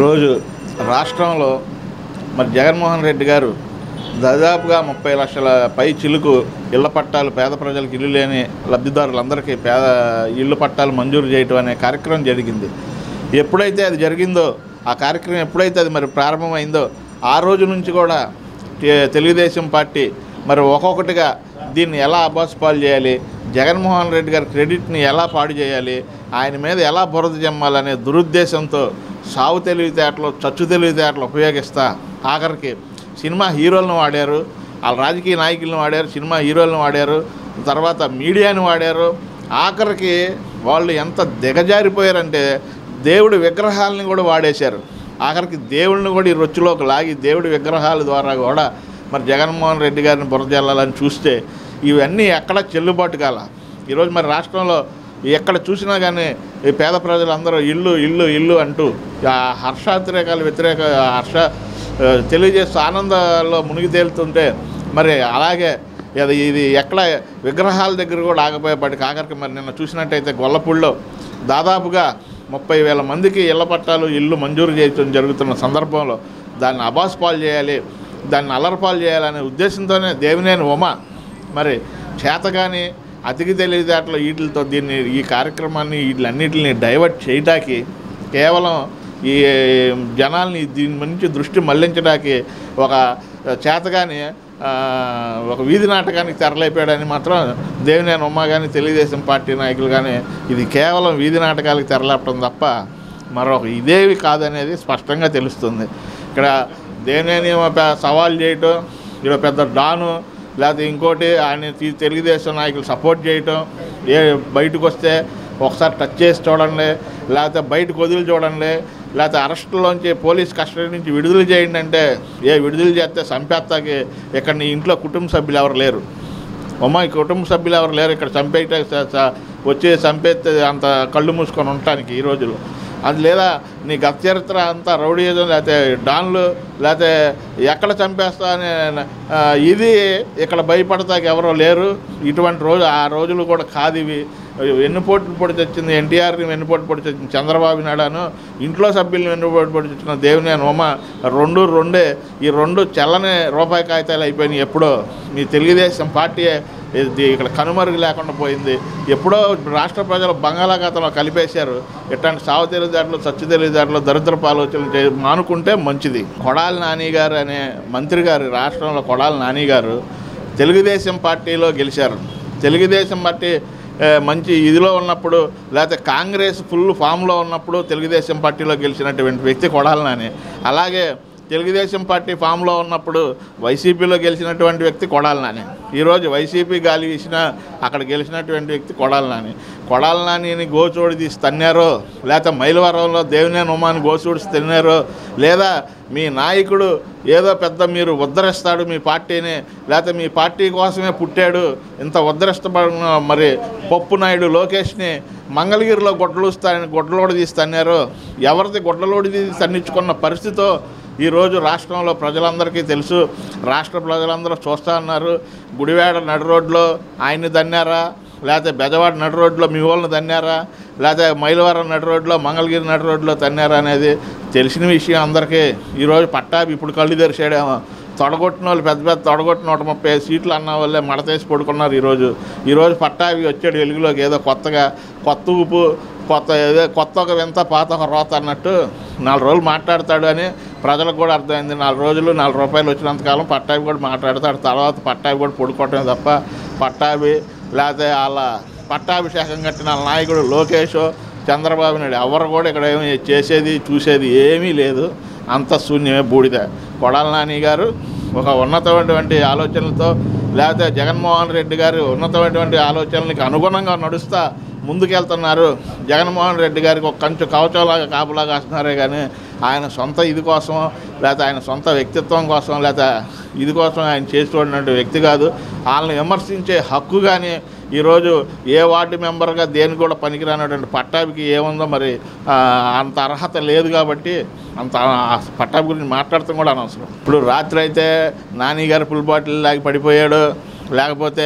ఈరోజు రాష్ట్రంలో మరి జగన్మోహన్ రెడ్డి గారు దాదాపుగా ముప్పై లక్షల పై చిలుకు ఇళ్ల పట్టాలు పేద ప్రజలకు ఇల్లు లేని లబ్ధిదారులందరికీ పేద ఇల్లు పట్టాలు మంజూరు చేయటం అనే కార్యక్రమం జరిగింది ఎప్పుడైతే అది జరిగిందో ఆ కార్యక్రమం ఎప్పుడైతే అది మరి ప్రారంభమైందో ఆ రోజు నుంచి కూడా తే- తెలుగుదేశం పార్టీ మరి ఒక్కొక్కటిగా దీన్ని ఎలా అబాస్పాలు చేయాలి జగన్మోహన్ రెడ్డి గారి క్రెడిట్ని ఎలా పాడు చేయాలి ఆయన మీద ఎలా బురద జమ్మాలనే దురుద్దేశంతో సావు తెలివితేటలు చచ్చు తెలివితేటలు ఉపయోగిస్తా ఆఖరికి సినిమా హీరోలను వాడారు వాళ్ళ రాజకీయ నాయకులను వాడారు సినిమా హీరోలను వాడారు తర్వాత మీడియాని వాడారు ఆఖరికి వాళ్ళు ఎంత దిగజారిపోయారంటే దేవుడి విగ్రహాలని కూడా వాడేశారు ఆఖరికి దేవుడిని కూడా ఈ రొచ్చులోకి లాగి దేవుడి విగ్రహాల ద్వారా కూడా మరి జగన్మోహన్ రెడ్డి గారిని బురజల్లాలని చూస్తే ఇవన్నీ ఎక్కడ చెల్లుబాటు కాల ఈరోజు మరి రాష్ట్రంలో ఎక్కడ చూసినా కానీ ఈ పేద ప్రజలందరూ ఇల్లు ఇల్లు ఇల్లు అంటూ ఆ హర్షాతిరేకాలు వ్యతిరేక హర్ష ఆ, తెలియజేస్తూ ఆనందాల్లో మునిగి తేలుతుంటే మరి అలాగే ఇది ఇది ఎక్కడ విగ్రహాల దగ్గర కూడా ఆగిపోయేపాటికి ఆఖరికి మరి నిన్న చూసినట్టయితే గొల్లపూడిలో దాదాపుగా ముప్పై వేల మందికి ఇళ్ల పట్టాలు ఇల్లు మంజూరు చేయడం జరుగుతున్న సందర్భంలో దాన్ని అబాస్ పాలు చేయాలి దాన్ని అల్లరపాలు చేయాలనే ఉద్దేశంతోనే దేవినేని ఉమ మరి చేతగాని అతికి తెలివితేటలు వీటితో దీన్ని ఈ కార్యక్రమాన్ని వీటిలన్నిటిని డైవర్ట్ చేయటానికి కేవలం ఈ జనాల్ని దీని నుంచి దృష్టి మళ్లించడానికి ఒక చేతగాని ఆ, ఒక వీధి నాటకానికి తెరలేపాడని మాత్రం దేవినేని ఉమ్మ కానీ తెలుగుదేశం పార్టీ నాయకులు కానీ ఇది కేవలం వీధి నాటకాలకు తెరలేపడం తప్ప మరొక ఇదేవి కాదనేది స్పష్టంగా తెలుస్తుంది ఇక్కడ దేవినేని ఉమ పె- సవాల్ చేయటం ఇక్కడ పెద్ద డాను లేకపోతే ఇంకోటి ఆయన తీ- తెలుగుదేశం నాయకులు సపోర్ట్ చేయటం ఏ బయటకు వస్తే ఒకసారి టచ్ చేసి చూడండి లేకపోతే బయటకు వదిలి చూడండి లేకపోతే అరెస్టులోంచి పోలీస్ కస్టడీ నుంచి విడుదల చేయండి అంటే ఏ విడుదల చేస్తే సంపేత్తకి ఇక్కడ నీ ఇంట్లో కుటుంబ సభ్యులు ఎవరు లేరు అమ్మ ఈ కుటుంబ సభ్యులు ఎవరు లేరు ఇక్కడ చంపేట వచ్చి చంపేస్తే అంత కళ్ళు మూసుకొని ఉండటానికి ఈ రోజులు అది లేదా నీ గత చరిత్ర అంతా రౌడీజం లేకపోతే డాన్లు లేకపోతే ఎక్కడ చంపేస్తా అనే ఆ, ఇది ఇక్కడ భయపడతాకి ఎవరో లేరు ఇటువంటి రోజు ఆ రోజులు కూడా కాదు ఇవి వెన్నుపోటు పొడి తెచ్చింది ఎన్టీఆర్ని వెన్నుపోటు పొడి తెచ్చింది చంద్రబాబు నాయుడును ఇంట్లో సభ్యులను వెన్నుపోటు పొడి తెచ్చిన దేవినేని ఉమ రెండు రెండే ఈ రెండు చల్లని రూపాయి కాగితాలు అయిపోయినాయి ఎప్పుడో మీ తెలుగుదేశం పార్టీ ఇది ఇక్కడ కనుమరుగు లేకుండా పోయింది ఎప్పుడో రాష్ట్ర ప్రజలు బంగాళాఖాతంలో కలిపేశారు ఇట్లాంటి సావు తెలివిదారులు సత్య తెలివిదారులు దరిద్రపు ఆలోచనలు చే మానుకుంటే మంచిది కొడాలి నాని గారు అనే మంత్రి గారు రాష్ట్రంలో కొడాలి నాని గారు తెలుగుదేశం పార్టీలో గెలిచారు తెలుగుదేశం పార్టీ ఏ, మంచి ఇదిలో ఉన్నప్పుడు లేకపోతే కాంగ్రెస్ ఫుల్ ఫామ్లో ఉన్నప్పుడు తెలుగుదేశం పార్టీలో గెలిచినటువంటి వ్యక్తి కొడాలి నాని అలాగే తెలుగుదేశం పార్టీ ఫామ్లో ఉన్నప్పుడు వైసీపీలో గెలిచినటువంటి వ్యక్తి కొడాలి నాని ఈరోజు వైసీపీ గాలి వీసిన అక్కడ గెలిచినటువంటి వ్యక్తి కొడాలి నాని కొడాలి నానిని గోచోడి తీసి తన్నారో లేకపోతే మైలవరంలో దేవినేని ఉమాని గోచూడిసి తిన్నారో లేదా మీ నాయకుడు ఏదో పెద్ద మీరు ఉద్ధరిస్తాడు మీ పార్టీని లేకపోతే మీ పార్టీ కోసమే పుట్టాడు ఇంత ఉద్ధరిస్తబడిన మరి పప్పు నాయుడు లోకేష్ని మంగళగిరిలో గొడ్డలుస్తాయని గొడ్డలోడి తీసి తన్నారు ఎవరిది గొడ్డలోడి తీసి తన్నించుకున్న పరిస్థితితో ఈరోజు రాష్ట్రంలో ప్రజలందరికీ తెలుసు రాష్ట్ర ప్రజలందరూ చూస్తూ ఉన్నారు గుడివాడ నడి రోడ్లో ఆయన్ని దన్నారా లేకపోతే బెజవాడ నడి రోడ్లో మీ వాళ్ళని తన్నారా లేకపోతే మైలవరం నడి రోడ్లో మంగళగిరి నడి రోడ్లో తన్నారా అనేది తెలిసిన విషయం అందరికీ ఈరోజు పట్టాభి ఇప్పుడు కళ్ళు తెరిచాడేమో తొడగొట్టిన వాళ్ళు పెద్ద పెద్ద తొడగొట్టిన నూట ముప్పై ఐదు సీట్లు అన్న వాళ్ళే మడతేసి పడుకున్నారు ఈరోజు ఈరోజు పట్టాభి వచ్చాడు వెలుగులోకి ఏదో కొత్తగా కొత్త ఊపు కొత్త ఏదో కొత్త ఒక వింత పాత ఒక రోత అన్నట్టు నాలుగు రోజులు మాట్లాడతాడు అని ప్రజలకు కూడా అర్థమైంది నాలుగు రోజులు నాలుగు రూపాయలు వచ్చినంతకాలం పట్టాభి కూడా మాట్లాడతాడు తర్వాత పట్టాభి కూడా పడుకోవటమే తప్ప పట్టాభి లేకపోతే వాళ్ళ పట్టాభిషేకం కట్టిన వాళ్ళ నాయకుడు లోకేష్ చంద్రబాబు నాయుడు ఎవరు కూడా ఇక్కడ ఏమి చేసేది చూసేది ఏమీ లేదు అంత శూన్యమే బూడిద కొడాల నాని గారు ఒక ఉన్నతమైనటువంటి ఆలోచనలతో లేకపోతే జగన్మోహన్ రెడ్డి గారు ఉన్నతమైనటువంటి ఆలోచనలకి అనుగుణంగా నడుస్తా ముందుకెళ్తున్నారు జగన్మోహన్ రెడ్డి గారికి ఒక కంచు కవచంలాగా కాపులాగా వస్తున్నారే కానీ ఆయన సొంత ఇది కోసం లేకపోతే ఆయన సొంత వ్యక్తిత్వం కోసం లేకపోతే ఇది కోసం ఆయన చేస్తున్నటువంటి వ్యక్తి కాదు వాళ్ళని విమర్శించే హక్కు కానీ ఈరోజు ఏ వార్డు మెంబర్గా దేనికి కూడా పనికిరానటువంటి పట్టాభికి ఏముందో మరి ఆ, అంత అర్హత లేదు కాబట్టి అంత ఆ పట్టాభి గురించి మాట్లాడటం కూడా అనవసరం ఇప్పుడు రాత్రి అయితే నాని గారు ఫుల్ బాటిల్ లాగి పడిపోయాడు లేకపోతే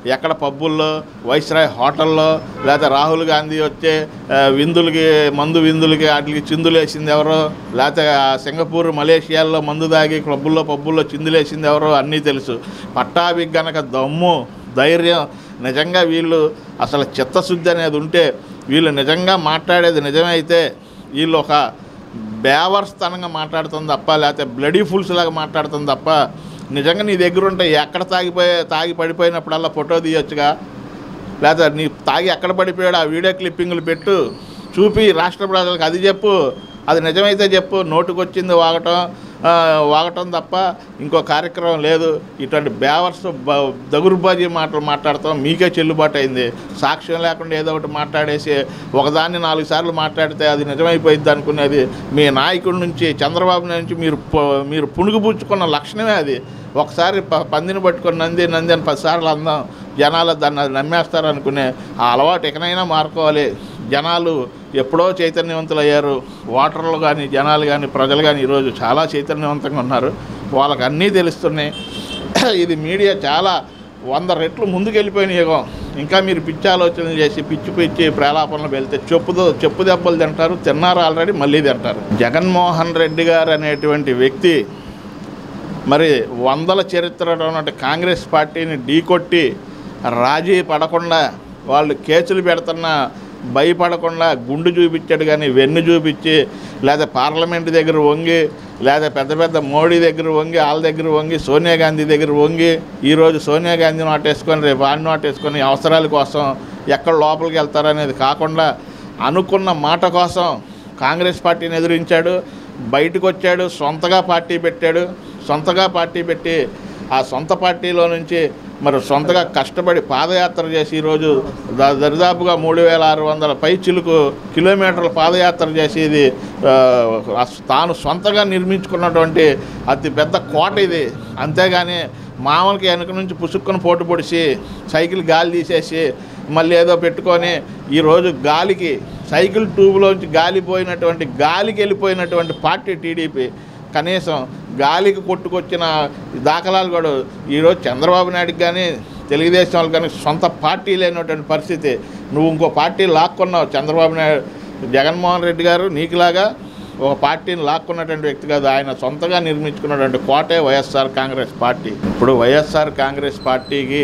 ఎక్కడ పబ్బుల్లో వైస్రాయ్ హోటల్లో లేకపోతే రాహుల్ గాంధీ వచ్చే ఆ, విందులకి మందు విందులకి వాటికి చిందులు వేసింది ఎవరో లేకపోతే ఆ సింగపూర్ మలేషియాల్లో మందు దాగి క్లబ్బుల్లో పబ్బుల్లో చిందులు వేసింది ఎవరో అన్నీ తెలుసు పట్టాభికి గనక దమ్ము ధైర్యం నిజంగా వీళ్ళు అసలు చిత్తశుద్ధి అనేది ఉంటే వీళ్ళు నిజంగా మాట్లాడేది నిజమైతే వీళ్ళు ఒక బేవర్స్తనంగా మాట్లాడుతుంది తప్ప లేకపోతే బ్లడీ ఫుల్స్ లాగా మాట్లాడుతుంది తప్ప నిజంగా నీ దగ్గర ఉంటే ఎక్కడ తాగిపోయే తాగి పడిపోయినప్పుడల్లా ఫోటో తీయొచ్చుగా లేదా నీ తాగి ఎక్కడ పడిపోయాడు ఆ వీడియో క్లిప్పింగ్లు పెట్టు చూపి రాష్ట్ర ప్రజలకు అది చెప్పు అది నిజమైతే చెప్పు నోటుకొచ్చింది వాగటం ఆ, వాగటం తప్ప ఇంకో కార్యక్రమం లేదు ఇటువంటి బేవర్స్ బ- దగురుబాజీ మాటలు మాట్లాడతాం మీకే చెల్లుబాటు అయింది సాక్ష్యం లేకుండా ఏదో ఒకటి మాట్లాడేసి ఒకదాన్ని నాలుగు సార్లు మాట్లాడితే అది నిజమైపోయింది అనుకునేది మీ నాయకుడి నుంచి చంద్రబాబు నుంచి మీరు పు- మీరు పుణుగుపుచ్చుకున్న లక్షణమే అది ఒకసారి ప- పందిని పట్టుకొని నంది నంది అని పదిసార్లు అందాం జనాలు దాన్ని అది నమ్మేస్తారు అనుకునే ఆ అలవాటు ఎక్కడైనా మారుకోవాలి జనాలు ఎప్పుడో చైతన్యవంతులు అయ్యారు ఓటర్లు కానీ జనాలు కానీ ప్రజలు కానీ ఈరోజు చాలా చైతన్యవంతంగా ఉన్నారు వాళ్ళకి అన్నీ తెలుస్తున్నాయి ఇది మీడియా చాలా వంద రెట్లు ముందుకెళ్ళిపోయిన యుగం ఇంకా మీరు పిచ్చి ఆలోచనలు చేసి పిచ్చి పిచ్చి ప్రేలాపనలు వెళ్తే చెప్పుదో చెప్పు దెబ్బలు తింటారు తిన్నారు ఆల్రెడీ మళ్ళీ తింటారు జగన్మోహన్ రెడ్డి గారు అనేటువంటి వ్యక్తి మరి వందల చరిత్రలో ఉన్నటువంటి కాంగ్రెస్ పార్టీని ఢీకొట్టి రాజీ పడకుండా వాళ్ళు కేసులు పెడుతున్నా భయపడకుండా గుండు చూపించాడు కానీ వెన్ను చూపించి లేదా పార్లమెంట్ దగ్గర వంగి లేదా పెద్ద పెద్ద మోడీ దగ్గర వంగి వాళ్ళ దగ్గర వంగి సోనియా గాంధీ దగ్గర వంగి ఈరోజు సోనియా గాంధీ నోటేసుకొని రేపు వాడిని నోటేసుకొని అవసరాల కోసం ఎక్కడ లోపలికి వెళ్తారనేది కాకుండా అనుకున్న మాట కోసం కాంగ్రెస్ పార్టీని ఎదిరించాడు బయటకు వచ్చాడు సొంతగా పార్టీ పెట్టాడు సొంతగా పార్టీ పెట్టి ఆ సొంత పార్టీలో నుంచి మరి సొంతగా కష్టపడి పాదయాత్ర చేసి ఈరోజు దా- దరిదాపుగా మూడు వేల ఆరు వందల పై చిలుకు కిలోమీటర్ల పాదయాత్ర చేసి ఇది ఆ, అస్- తాను సొంతగా నిర్మించుకున్నటువంటి అతి పెద్ద కోట ఇది అంతేగాని మామూలుకి వెనక నుంచి పుసుక్కుని పోటు పొడిచి సైకిల్ గాలి తీసేసి మళ్ళీ ఏదో పెట్టుకొని ఈరోజు గాలికి సైకిల్ ట్యూబ్లోంచి గాలి పోయినటువంటి గాలికి వెళ్ళిపోయినటువంటి పార్టీ టీడీపీ కనీసం గాలికి కొట్టుకొచ్చిన దాఖలాలు కూడా ఈరోజు చంద్రబాబు నాయుడుకి కానీ తెలుగుదేశం వాళ్ళకి కానీ సొంత పార్టీ లేనటువంటి పరిస్థితి నువ్వు ఇంకో పార్టీ లాక్కున్నావు చంద్రబాబు నాయుడు జగన్మోహన్ రెడ్డి గారు నీకులాగా ఒక పార్టీని లాక్కున్నటువంటి వ్యక్తి కాదు ఆయన సొంతగా నిర్మించుకున్నటువంటి కోటే వైఎస్ఆర్ కాంగ్రెస్ పార్టీ ఇప్పుడు వైఎస్ఆర్ కాంగ్రెస్ పార్టీకి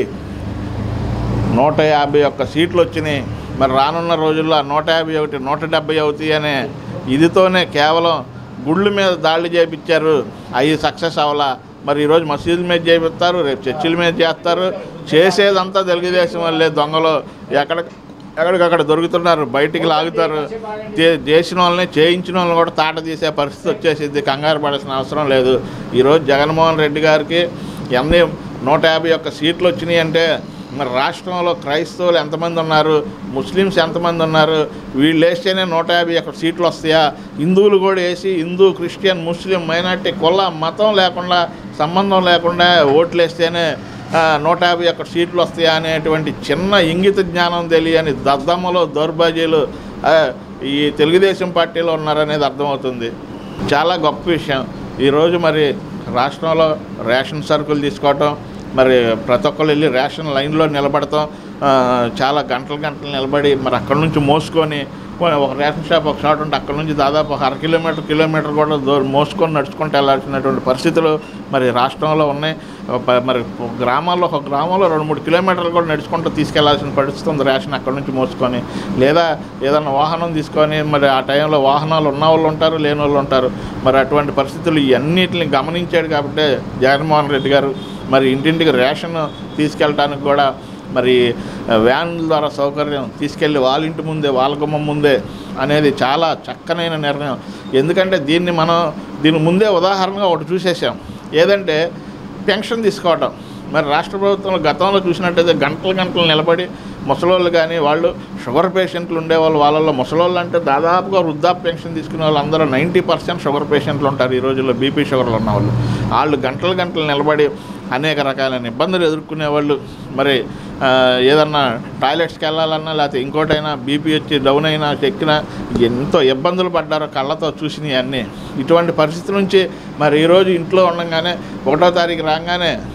నూట యాభై ఒక్క సీట్లు వచ్చినాయి మరి రానున్న రోజుల్లో ఆ నూట యాభై ఒకటి నూట డెబ్బై అవుతాయి అనే ఇదితోనే కేవలం గుళ్ళు మీద దాడులు చేపించారు అవి సక్సెస్ అవ్వాలా మరి ఈరోజు మసీదుల మీద చేపిస్తారు రేపు చర్చిల మీద చేస్తారు చేసేదంతా తెలుగుదేశం వాళ్ళే దొంగలు ఎక్కడ ఎక్కడికక్కడ దొరుకుతున్నారు బయటికి లాగుతారు చే- చేసిన వాళ్ళని చేయించిన వాళ్ళని కూడా తాట తీసే పరిస్థితి వచ్చేసింది కంగారు పడాల్సిన అవసరం లేదు ఈరోజు జగన్మోహన్ రెడ్డి గారికి ఎన్ని నూట యాభై ఒక్క సీట్లు వచ్చినాయి అంటే మరి రాష్ట్రంలో క్రైస్తవులు ఎంతమంది ఉన్నారు ముస్లిమ్స్ ఎంతమంది ఉన్నారు వీళ్ళు వేస్తేనే నూట యాభై ఒక్క సీట్లు వస్తాయా హిందువులు కూడా వేసి హిందూ క్రిస్టియన్ ముస్లిం మైనార్టీ కుల మతం లేకుండా సంబంధం లేకుండా ఓట్లు వేస్తేనే ఆ, నూట యాభై ఒక్క సీట్లు వస్తాయా అనేటువంటి చిన్న ఇంగిత జ్ఞానం తెలియని దద్దమ్మలు దౌర్భాగ్యాలు ఆ, ఈ తెలుగుదేశం పార్టీలో ఉన్నారనేది అర్థమవుతుంది చాలా గొప్ప విషయం ఈరోజు మరి రాష్ట్రంలో రేషన్ సరుకులు తీసుకోవటం మరి ప్రతి ఒక్కరు వెళ్ళి రేషన్ లైన్లో నిలబడతాం ఆ, చాలా గంటలు గంటలు నిలబడి మరి అక్కడ నుంచి మోసుకొని పోనీ ఒక రేషన్ షాప్ ఒక షాట్ ఉంటే అక్కడ నుంచి దాదాపు ఒక అర కిలోమీటర్ కిలోమీటర్ కూడా దూరం మోసుకొని నడుచుకుంటూ వెళ్ళాల్సినటువంటి పరిస్థితులు మరి రాష్ట్రంలో ఉన్నాయి ప- మరి గ్రామాల్లో ఒక గ్రామంలో రెండు మూడు కిలోమీటర్లు కూడా నడుచుకుంటూ తీసుకెళ్లాల్సిన పరిస్థితి ఉంది రేషన్ అక్కడ నుంచి మోసుకొని లేదా ఏదైనా వాహనం తీసుకొని మరి ఆ టైంలో వాహనాలు ఉన్న వాళ్ళు ఉంటారు లేని వాళ్ళు ఉంటారు మరి అటువంటి పరిస్థితులు ఇవన్నిటిని గమనించాడు కాబట్టి జగన్మోహన్ రెడ్డి గారు మరి ఇంటింటికి రేషన్ తీసుకెళ్ళటానికి కూడా మరి వ్యాన్ ద్వారా సౌకర్యం తీసుకెళ్ళి వాళ్ళ ఇంటి ముందే వాళ్ళ గుమ్మం ముందే అనేది చాలా చక్కనైన నిర్ణయం ఎందుకంటే దీన్ని మనం దీని ముందే ఉదాహరణగా ఒకటి చూసేసాం ఏదంటే పెన్షన్ తీసుకోవటం మరి రాష్ట్ర ప్రభుత్వం గతంలో చూసినట్టయితే గంటలు గంటలు నిలబడి ముసలోళ్ళు కానీ వాళ్ళు షుగర్ పేషెంట్లు ఉండేవాళ్ళు వాళ్ళల్లో ముసలోళ్ళు అంటే దాదాపుగా వృద్ధాప్య పెన్షన్ తీసుకునే వాళ్ళు అందరూ నైంటీ పర్సెంట్ షుగర్ పేషెంట్లు ఉంటారు ఈ రోజుల్లో బీపీ షుగర్లు ఉన్నవాళ్ళు వాళ్ళు గంటలు గంటలు నిలబడి అనేక రకాలైన ఇబ్బందులు ఎదుర్కొనేవాళ్ళు మరి ఆ, ఏదన్నా టాయిలెట్స్కి వెళ్ళాలన్నా లేకపోతే ఇంకోటైనా బీపీ వచ్చి డౌన్ అయినా ఎక్కినా ఎంతో ఇబ్బందులు పడ్డారో కళ్ళతో చూసినవి అన్నీ ఇటువంటి పరిస్థితి నుంచి మరి ఈరోజు ఇంట్లో ఉండగానే ఒకటో తారీఖు రాగానే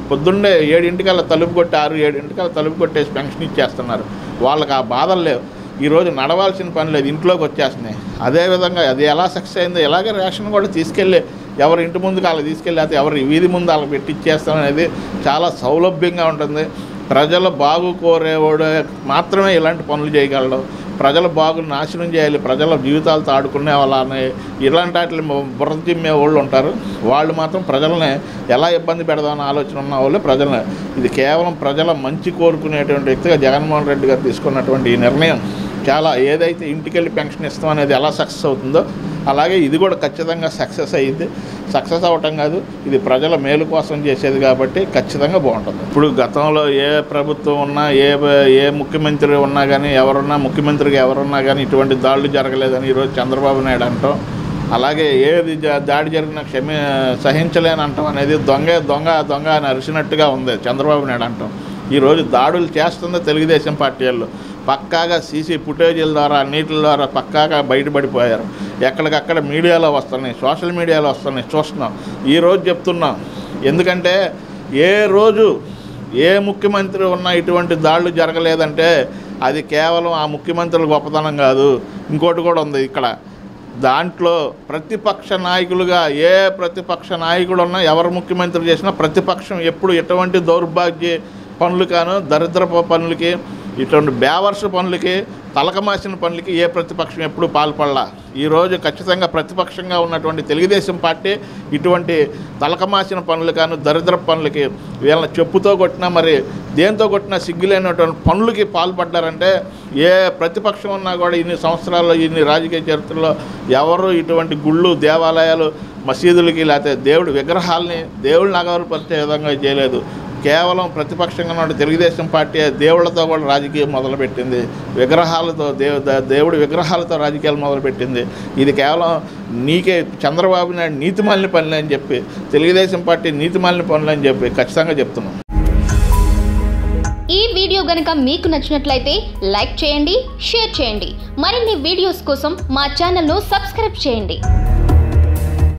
పొద్దున్నే ఏడింటికల్లా తలుపు కొట్టి ఆరు ఏడింటికల్లా తలుపు కొట్టేసి పెన్షన్ ఇచ్చేస్తున్నారు వాళ్ళకి ఆ బాధలు లేవు ఈరోజు నడవాల్సిన పని లేదు ఇంట్లోకి వచ్చేస్తున్నాయి అదేవిధంగా అది ఎలా సక్సెస్ అయిందో ఎలాగే రేషన్ కూడా తీసుకెళ్ళి ఎవరి ఇంటి ముందుకు అలా తీసుకెళ్ళి అయితే ఎవరి వీధి ముందు అలా పెట్టి ఇచ్చేస్తాం అనేది చాలా సౌలభ్యంగా ఉంటుంది ప్రజల బాగు కోరేవాడు మాత్రమే ఇలాంటి పనులు చేయగలడు ప్రజల బాగు నాశనం చేయాలి ప్రజల జీవితాలతో ఆడుకునే వాళ్ళని ఇలాంటి వాటిని బుర్ర తిమ్మే వాళ్ళు ఉంటారు వాళ్ళు మాత్రం ప్రజల్ని ఎలా ఇబ్బంది పెడదామని ఆలోచన ఉన్న వాళ్ళు ప్రజల్ని ఇది కేవలం ప్రజల మంచి కోరుకునేటువంటి వ్యక్తిగా జగన్మోహన్ రెడ్డి గారు తీసుకున్నటువంటి ఈ నిర్ణయం చాలా ఏదైతే ఇంటికెళ్ళి పెన్షన్ ఇస్తాం అనేది ఎలా సక్సెస్ అవుతుందో అలాగే ఇది కూడా ఖచ్చితంగా సక్సెస్ అయ్యింది సక్సెస్ అవ్వటం కాదు ఇది ప్రజల మేలు కోసం చేసేది కాబట్టి ఖచ్చితంగా బాగుంటుంది ఇప్పుడు గతంలో ఏ ప్రభుత్వం ఉన్నా ఏ ఏ ముఖ్యమంత్రి ఉన్నా కానీ ఎవరున్నా ముఖ్యమంత్రిగా ఎవరున్నా కానీ ఇటువంటి దాడులు జరగలేదని ఈరోజు చంద్రబాబు నాయుడు అంటాం అలాగే ఏది జా- దాడి జరిగినా క్షమి సహించలేని అంటాం అనేది దొంగ దొంగ దొంగ అని అరిచినట్టుగా ఉంది చంద్రబాబు నాయుడు అంటాం ఈరోజు దాడులు చేస్తుంది తెలుగుదేశం పార్టీ వాళ్ళు పక్కాగా సీసీ ఫుటేజీల ద్వారా నీటిల ద్వారా పక్కాగా బయటపడిపోయారు ఎక్కడికక్కడ మీడియాలో వస్తున్నాయి సోషల్ మీడియాలో వస్తున్నాయి చూస్తున్నాం ఈరోజు చెప్తున్నాం ఎందుకంటే ఏ రోజు ఏ ముఖ్యమంత్రి ఉన్నా ఇటువంటి దాడులు జరగలేదంటే అది కేవలం ఆ ముఖ్యమంత్రుల గొప్పతనం కాదు ఇంకోటి కూడా ఉంది ఇక్కడ దాంట్లో ప్రతిపక్ష నాయకులుగా ఏ ప్రతిపక్ష నాయకుడు ఉన్నా ఎవరు ముఖ్యమంత్రి చేసినా ప్రతిపక్షం ఎప్పుడు ఎటువంటి దౌర్భాగ్య పనులు కాను దరిద్రపు పనులకి ఇటువంటి బేవర్స్ పనులకి తలకమాసిన పనులకి ఏ ప్రతిపక్షం ఎప్పుడు పాల్పడలా ఈరోజు ఖచ్చితంగా ప్రతిపక్షంగా ఉన్నటువంటి తెలుగుదేశం పార్టీ ఇటువంటి తలకమాసిన పనులు కాను దరిద్ర పనులకి వీళ్ళని చెప్పుతో కొట్టినా మరి దేంతో కొట్టినా సిగ్గులేనటువంటి పనులకి పాల్పడ్డారంటే ఏ ప్రతిపక్షం ఉన్నా కూడా ఇన్ని సంవత్సరాల్లో ఇన్ని రాజకీయ చరిత్రలో ఎవరు ఇటువంటి గుళ్ళు దేవాలయాలు మసీదులకి లేకపోతే దేవుడి విగ్రహాలని దేవుళ్ళని అగౌరవపరిచే విధంగా చేయలేదు కేవలం ప్రతిపక్షంగా ఉన్న తెలుగుదేశం పార్టీ దేవుళ్ళతో కూడా రాజకీయం మొదలుపెట్టింది విగ్రహాలతో దేవు ద- దేవుడి విగ్రహాలతో రాజకీయాలు మొదలుపెట్టింది ఇది కేవలం నీకే చంద్రబాబు నాయుడు నీతిమాలిన పనులు అని చెప్పి తెలుగుదేశం పార్టీ నీతిమాలిన పనులు అని చెప్పి ఖచ్చితంగా చెప్తున్నాం ఈ వీడియో గనుక మీకు నచ్చినట్లయితే లైక్ చేయండి షేర్ చేయండి మరిన్ని వీడియోస్ కోసం మా ఛానల్ను సబ్స్క్రైబ్ చేయండి